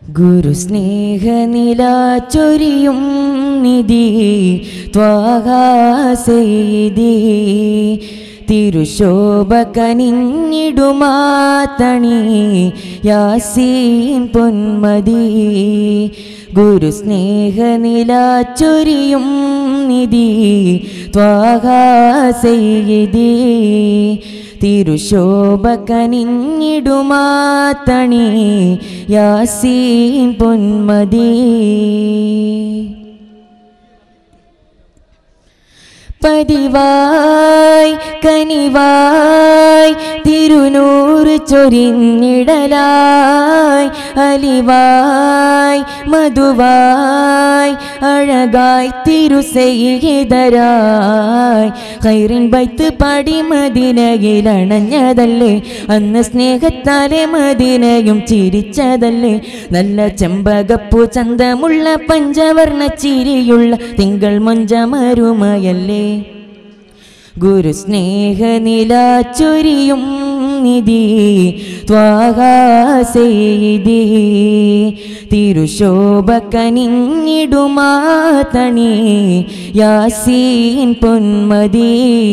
ഗുരുസ്നേഹനില ചൊരിയും നിധി ത്വാഹാസെയ്തി തിരുശോഭ കനിഞ്ഞിടുമാതണി യാസീൻ പൊന്മതി ഗുരുസ്നേഹനില ചൊരിയും നിധി ത്വാഹാസെയ്തി തിരുശോഭ കനിഞ്ഞിടുമാതണി യാസീൻ പൊന്മതി പതിവായി കനിവായി തിരുനൂറ് ചൊരിഞ്ഞിടലായി അലിവായി മധുവായി അഴകായി തിരുസെയ്തരായി കൈറിൻ ബൈത്ത് പാടി മദിനയിലണഞ്ഞതല്ലേ അന്ന് സ്നേഹത്താലെ മദിനയും ചിരിച്ചതല്ലേ നല്ല ചെമ്പകപ്പൂ ചന്തമുള്ള പഞ്ചവർണ്ണ ചിരിയുള്ള തിങ്കൾ മൊഞ്ചമരുമയല്ലേ ഗുരുസ്നേഹനില ചൊരിയും നിധി ത്വാഹാസെയ്തി തിരുശോഭ കനിഞ്ഞിടുമാതണി യാസീൻ പൊന്മതി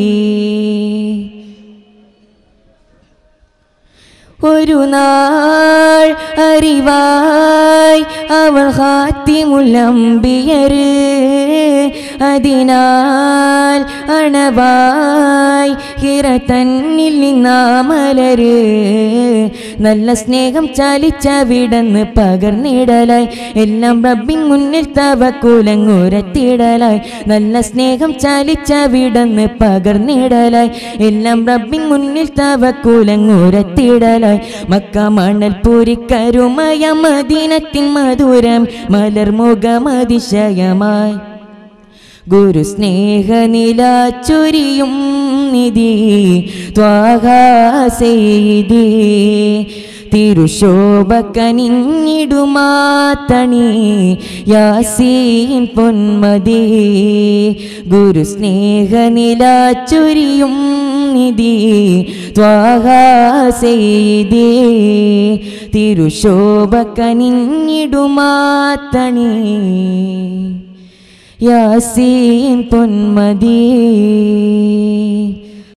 ഒരു നാൾ അറിവായി അവൾ ഹാത്തിമുല്ലമ്പിയര് അതിനാൽ അണവായി ഹിറ തന്നിൽ നിന്നാമലര് നല്ല സ്നേഹം ചാലിച്ച വിടന്ന് പകർന്നിടലായി എല്ലാം റബ്ബിൻ മുന്നിൽ തവക്കുലങ്ങുരത്തിടലായി നല്ല സ്നേഹം ചാലിച്ച വിടന്ന് പകർന്നിടലായി എല്ലാം റബ്ബിൻ മുന്നിൽ തവക്കുലങ്ങുരത്തിടലായി മക്ക മണൽ പൂരിക്കരുമയ മദീനത്തിൻ മധുരം മലർമുഖമതിശയമായി ഗുരുസ്നേഹനില ചൊരിയും നിധി ത്വാഹാസെയ്തി തിരുശോഭ കനിഞ്ഞിടുമാതണി യാസീൻ പൊന്മതി ഗുരുസ്നേഹനില ചൊരിയും നിധി ത്വാഹാസെയ്തി തിരുശോഭ കനിഞ്ഞിടുമാതണി യാസീൻ പൊന്മതി